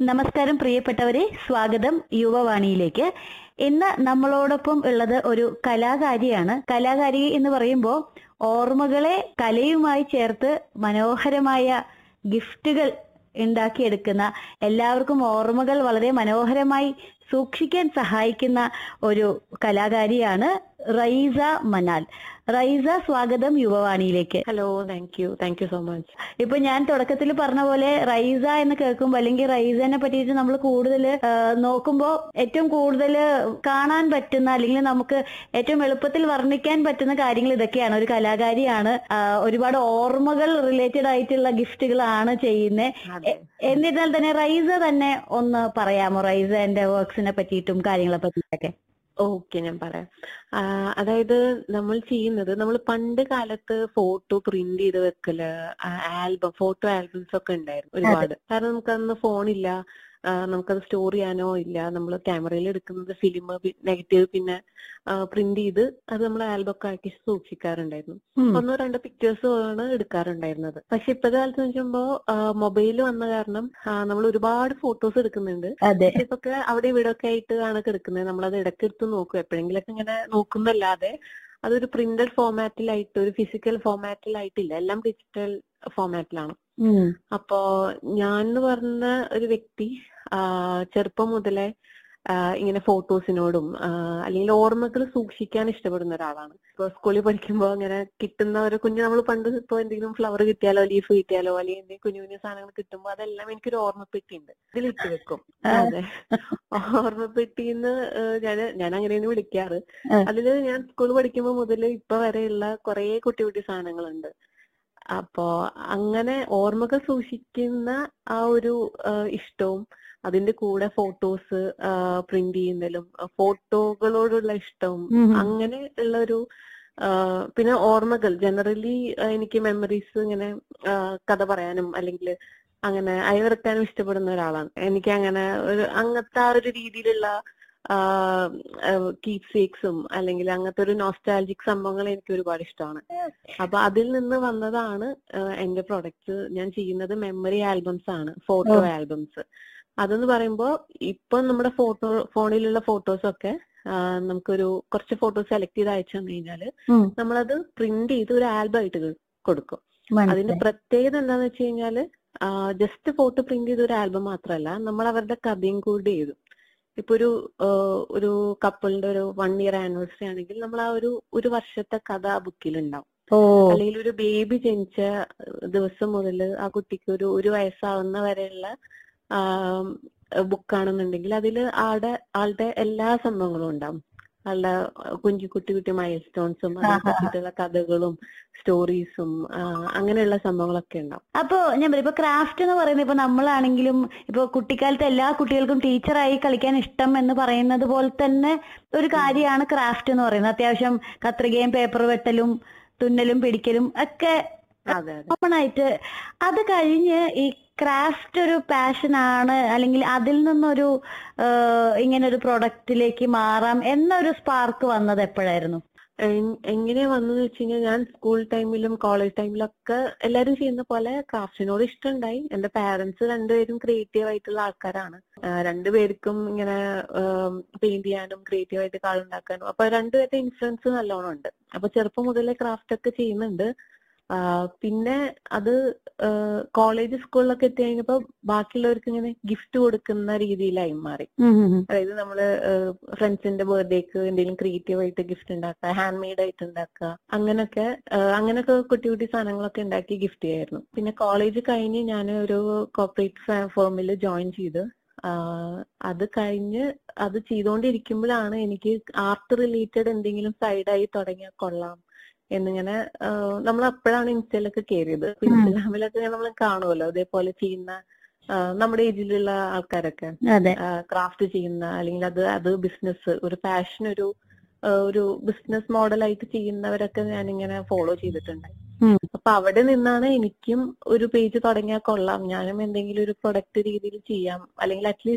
നമസ്കാരം പ്രിയപ്പെട്ടവരെ സ്വാഗതം യുവവാണിയിലേക്ക് ഇന്ന് നമ്മളോടൊപ്പം ഉള്ളത് ഒരു കലാകാരിയാണ് കലാകാരി എന്ന് പറയുമ്പോൾ ഓർമ്മകളെ കലയുമായി ചേർത്ത് മനോഹരമായ ഗിഫ്റ്റുകൾ ഉണ്ടാക്കിയെടുക്കുന്ന എല്ലാവർക്കും ഓർമ്മകൾ വളരെ മനോഹരമായി സൂക്ഷിക്കാൻ സഹായിക്കുന്ന ഒരു കലാകാരിയാണ് റൈസ മനാൽ റൈസ സ്വാഗതം യുവവാണിയിലേക്ക് hello thank you thank you so much ഇപ്പൊ ഞാൻ തുടക്കത്തിൽ പറഞ്ഞ പോലെ റൈസ എന്ന് കേൾക്കുമ്പോൾ അല്ലെങ്കിൽ റൈസനെ പറ്റിയിട്ട് നമ്മൾ കൂടുതൽ നോക്കുമ്പോൾ ഏറ്റവും കൂടുതൽ കാണാൻ പറ്റുന്ന അല്ലെങ്കിൽ നമുക്ക് ഏറ്റവും എളുപ്പത്തിൽ വർണ്ണിക്കാൻ പറ്റുന്ന കാര്യങ്ങൾ ഇതൊക്കെയാണ് ഒരു കലാകാരിയാണ് ആ, ഒരുപാട് ഓർമ്മകൾ റിലേറ്റഡ് ആയിട്ടുള്ള ഗിഫ്റ്റുകളാണ് ചെയ്യുന്നത് അതെ എന്നിരുന്നാൽ തന്നെ റൈസ തന്നെ ഒന്ന് പറയാമോ റൈസന്റെ വർക്ക്സിനെ പറ്റിയിട്ടും കാര്യങ്ങളെ പറ്റിയിട്ടൊക്കെ ഓക്കെ ഞാൻ പറയാം ആ, അതായത് നമ്മൾ ചെയ്യുന്നത് നമ്മൾ പണ്ട് കാലത്ത് ഫോട്ടോ പ്രിന്റ് ചെയ്ത് വെക്കല് ആൽബം ഫോട്ടോ ആൽബംസ് ഒക്കെ ഉണ്ടായിരുന്നു ഒരുപാട് കാരണം നമുക്കന്ന് ഫോണില്ല ആ, നമുക്കത് സ്റ്റോർ ചെയ്യാനോ ഇല്ല നമ്മൾ ക്യാമറയിൽ എടുക്കുന്നത് ഫിലിം നെഗറ്റീവ് പിന്നെ പ്രിന്റ് ചെയ്ത് അത് നമ്മൾ ആൽബം ഒക്കെ ആക്കി സൂക്ഷിക്കാറുണ്ടായിരുന്നു ഉം. ഒന്നോ രണ്ടോ പിക്ചേഴ്സ് ആണ് എടുക്കാറുണ്ടായിരുന്നത് പക്ഷെ ഇപ്പോഴത്തെ കാലത്ത് വെച്ചുമ്പോ മൊബൈൽ വന്ന കാരണം നമ്മൾ ഒരുപാട് ഫോട്ടോസ് എടുക്കുന്നുണ്ട് അതെ ഇതൊക്കെ അവിടെ ഇവിടെ ഒക്കെ ആയിട്ട് ആണ് കിടക്കുന്നത് നമ്മളത് ഇടയ്ക്ക് എടുത്ത് നോക്കും എപ്പോഴെങ്കിലൊക്കെ ഇങ്ങനെ നോക്കുന്നല്ലാതെ അതൊരു പ്രിന്റഡ് ഫോമാറ്റിലായിട്ട് ഒരു ഫിസിക്കൽ ഫോമാറ്റിലായിട്ടില്ല എല്ലാം ഡിജിറ്റൽ ഫോമാറ്റിലാണ് ഉം. അപ്പോ ഞാൻ എന്ന് പറഞ്ഞ ഒരു വ്യക്തി ആ, ചെറുപ്പം മുതലേ ആ, ഇങ്ങനെ ഫോട്ടോസിനോടും ആ, അല്ലെങ്കിൽ ഓർമ്മകൾ സൂക്ഷിക്കാൻ ഇഷ്ടപ്പെടുന്ന ഒരാളാണ് ഇപ്പൊ സ്കൂളിൽ പഠിക്കുമ്പോൾ അങ്ങനെ കിട്ടുന്ന ഒരു കുഞ്ഞു നമ്മൾ പണ്ട് ഇപ്പൊ എന്തെങ്കിലും ഫ്ലവർ കിട്ടിയാലോ ലീഫ് കിട്ടിയാലോ അല്ലെങ്കിൽ എന്തെങ്കിലും കുഞ്ഞു കുഞ്ഞു സാധനങ്ങൾ കിട്ടുമ്പോൾ അതെല്ലാം എനിക്കൊരു ഓർമ്മപ്പെട്ടിയുണ്ട് ഇതിലിട്ട് വെക്കും ആ. അതെ ഓർമ്മപ്പെട്ടിന്ന് ഞാൻ ഞാൻ അങ്ങനെയാണ് വിളിക്കാറ് ആ. അതില് ഞാൻ സ്കൂൾ പഠിക്കുമ്പോൾ മുതൽ ഇപ്പൊ വരെയുള്ള കുറെ കുട്ടി കുട്ടി സാധനങ്ങളുണ്ട് അപ്പോ അങ്ങനെ ഓർമ്മകൾ സൂക്ഷിക്കുന്ന ആ ഒരു ആ, ഇഷ്ടവും അതിന്റെ കൂടെ ഫോട്ടോസ് പ്രിന്റ് ചെയ്യുന്നതിലും ഫോട്ടോകളോടുള്ള ഇഷ്ടവും ഉം. അങ്ങനെ ഉള്ള ഒരു ആ, പിന്നെ ഓർമ്മകൾ ജനറലി എനിക്ക് മെമ്മറീസ് ഇങ്ങനെ ആ, കഥ പറയാനും അല്ലെങ്കിൽ അങ്ങനെ അയവിറക്കാനും ഇഷ്ടപ്പെടുന്ന ഒരാളാണ് എനിക്ക് അങ്ങനെ ഒരു അങ്ങനത്തെ ആ ഒരു രീതിയിലുള്ള കീപ് സേക്സും അല്ലെങ്കിൽ അങ്ങനത്തെ ഒരു നോസ്റ്റാലജിക് സംഭവങ്ങൾ എനിക്ക് ഒരുപാട് ഇഷ്ടമാണ് അപ്പൊ അതിൽ നിന്ന് വന്നതാണ് ആ, എന്റെ പ്രൊഡക്ട്സ് ഞാൻ ചെയ്യുന്നത് മെമ്മറി ആൽബംസ് ആണ് ഫോട്ടോ ഓ. ആൽബംസ് അതെന്ന് പറയുമ്പോ ഇപ്പൊ നമ്മുടെ ഫോട്ടോ ഫോണിലുള്ള ഫോട്ടോസ് ഒക്കെ ആ, നമുക്കൊരു കുറച്ച് ഫോട്ടോസ് സെലക്ട് ചെയ്ത് അയച്ചു തന്നു കഴിഞ്ഞാല് ഉം. നമ്മളത് പ്രിന്റ് ചെയ്ത് ഒരു ആൽബം ആയിട്ട് ക- കൊടുക്കും അതിന്റെ മനസ്സിലായി. പ്രത്യേകത എന്താന്ന് വെച്ച് കഴിഞ്ഞാല് ജസ്റ്റ് ഫോട്ടോ പ്രിന്റ് ചെയ്ത ഒരു ആൽബം മാത്രമല്ല നമ്മൾ അവരുടെ കഥയും കൂടി എഴുതും ഇപ്പൊ ഒരു ആ, ഒരു കപ്പിളിന്റെ ഒരു വൺ ഇയർ ആനിവേഴ്സറി ആണെങ്കിൽ നമ്മൾ ആ ഒരു ഒരു വർഷത്തെ കഥ ആ ബുക്കിൽ ഉണ്ടാവും ഓ അല്ലെങ്കിൽ ഒരു ബേബി ജനിച്ച ദിവസം മുതൽ ആ കുട്ടിക്ക് ഒരു ഒരു വയസ്സാവുന്ന വരെയുള്ള ബുക്കാണെന്നുണ്ടെങ്കിൽ അതിൽ ആളുടെ ആളുടെ എല്ലാ സംഭവങ്ങളും ഉണ്ടാവും ആളുടെ കുഞ്ഞു കുട്ടി കുട്ടി മൈൽ സ്റ്റോൺസും അതിനെ ആഹാ. പറ്റിയിട്ടുള്ള കഥകളും സ്റ്റോറീസും അങ്ങനെയുള്ള സംഭവങ്ങളൊക്കെ ഉണ്ടാവും അപ്പൊ ഞാൻ പറയും ഇപ്പൊ ക്രാഫ്റ്റ് എന്ന് പറയുന്നത് ഇപ്പൊ നമ്മളാണെങ്കിലും ഇപ്പൊ കുട്ടിക്കാലത്ത് എല്ലാ കുട്ടികൾക്കും ടീച്ചറായി കളിക്കാൻ ഇഷ്ടം എന്ന് പറയുന്നത് പോലെ തന്നെ ഒരു കാര്യമാണ് ക്രാഫ്റ്റ് എന്ന് പറയുന്നത് അത്യാവശ്യം കത്രികയും പേപ്പർ വെട്ടലും തുന്നലും പിടിക്കലും ഒക്കെ അതെ അതെ കോമൺ ആയിട്ട് അത് കഴിഞ്ഞ് ഈ ക്രാഫ്റ്റ് ഒരു പാഷൻ ആണ് അല്ലെങ്കിൽ അതിൽ നിന്നൊരു ആഹ്, ഇങ്ങനെ ഒരു പ്രൊഡക്റ്റിലേക്ക് മാറാം എന്നൊരു സ്പാർക്ക് വന്നത് എപ്പോഴായിരുന്നു എങ്- എങ്ങനെ വന്നെന്ന് വെച്ച് കഴിഞ്ഞാൽ ഞാൻ സ്കൂൾ ടൈമിലും കോളേജ് ടൈമിലൊക്കെ എല്ലാവരും ചെയ്യുന്ന പോലെ ക്രാഫ്റ്റിനോട് ഇഷ്ടമുണ്ടായി എന്റെ പാരന്റ്സ് രണ്ടുപേരും ക്രിയേറ്റീവ് ആയിട്ടുള്ള ആൾക്കാരാണ് ആ, രണ്ടുപേർക്കും ഇങ്ങനെ പെയിന്റ് ചെയ്യാനും ക്രിയേറ്റീവ് ആയിട്ട് കാളുണ്ടാക്കാനും അപ്പൊ രണ്ടുപേരുടെ ഇൻഫ്ലുവൻസ് നല്ലോണം ഉണ്ട് അപ്പൊ ചെറുപ്പം മുതലേ ക്രാഫ്റ്റ് ഒക്കെ ചെയ്യുന്നുണ്ട് ആ, പിന്നെ അത് കോളേജ് സ്കൂളിലൊക്കെ എത്തി കഴിഞ്ഞപ്പോ ബാക്കിയുള്ളവർക്ക് ഇങ്ങനെ ഗിഫ്റ്റ് കൊടുക്കുന്ന രീതിയിലായി മാറി അതായത് നമ്മള് ഫ്രണ്ട്സിന്റെ ബർത്ത്ഡേക്ക് എന്തെങ്കിലും ക്രിയേറ്റീവ് ആയിട്ട് ഗിഫ്റ്റ് ഉണ്ടാക്കുക ഹാൻഡ് മെയ്ഡ് ആയിട്ട് ഉണ്ടാക്കുക അങ്ങനൊക്കെ ആഹ് അങ്ങനൊക്കെ കുട്ടി കുട്ടി സാധനങ്ങളൊക്കെ ഉണ്ടാക്കി ഗിഫ്റ്റ് ചെയ്യായിരുന്നു പിന്നെ കോളേജ് കഴിഞ്ഞ് ഞാൻ ഒരു കോർപ്പറേറ്റ് ഫേമിൽ ജോയിൻ ചെയ്ത് ആഹ് അത് കഴിഞ്ഞ് അത് ചെയ്തുകൊണ്ടിരിക്കുമ്പോഴാണ് എനിക്ക് ആർട്ട് റിലേറ്റഡ് എന്തെങ്കിലും സൈഡായി തുടങ്ങിയാൽ കൊള്ളാം എന്നിങ്ങനെ നമ്മൾ അപ്പോഴാണ് ഇൻസ്റ്റയിലൊക്കെ കയറിയത് ഉം. ഇൻസ്റ്റഗ്രാമിലൊക്കെ നമ്മൾ കാണുമല്ലോ അതേപോലെ ചെയ്യുന്ന ആഹ് നമ്മുടെ ഏജിലുള്ള ആൾക്കാരൊക്കെ അതെ ക്രാഫ്റ്റ് ചെയ്യുന്ന അല്ലെങ്കിൽ അത് അത് ബിസിനസ് ഒരു പാഷൻ ഒരു ആ, ഒരു ബിസിനസ് മോഡലായിട്ട് ചെയ്യുന്നവരൊക്കെ ഞാനിങ്ങനെ ഫോളോ ചെയ്തിട്ടുണ്ട് ഉം. അപ്പൊ അവിടെ നിന്നാണ് എനിക്കും ഒരു പേജ് തുടങ്ങിയാൽ കൊള്ളാം ഞാനും എന്തെങ്കിലും ഒരു പ്രൊഡക്റ്റ് രീതിയിൽ ചെയ്യാം അല്ലെങ്കിൽ അറ്റ്ലീസ്റ്റ്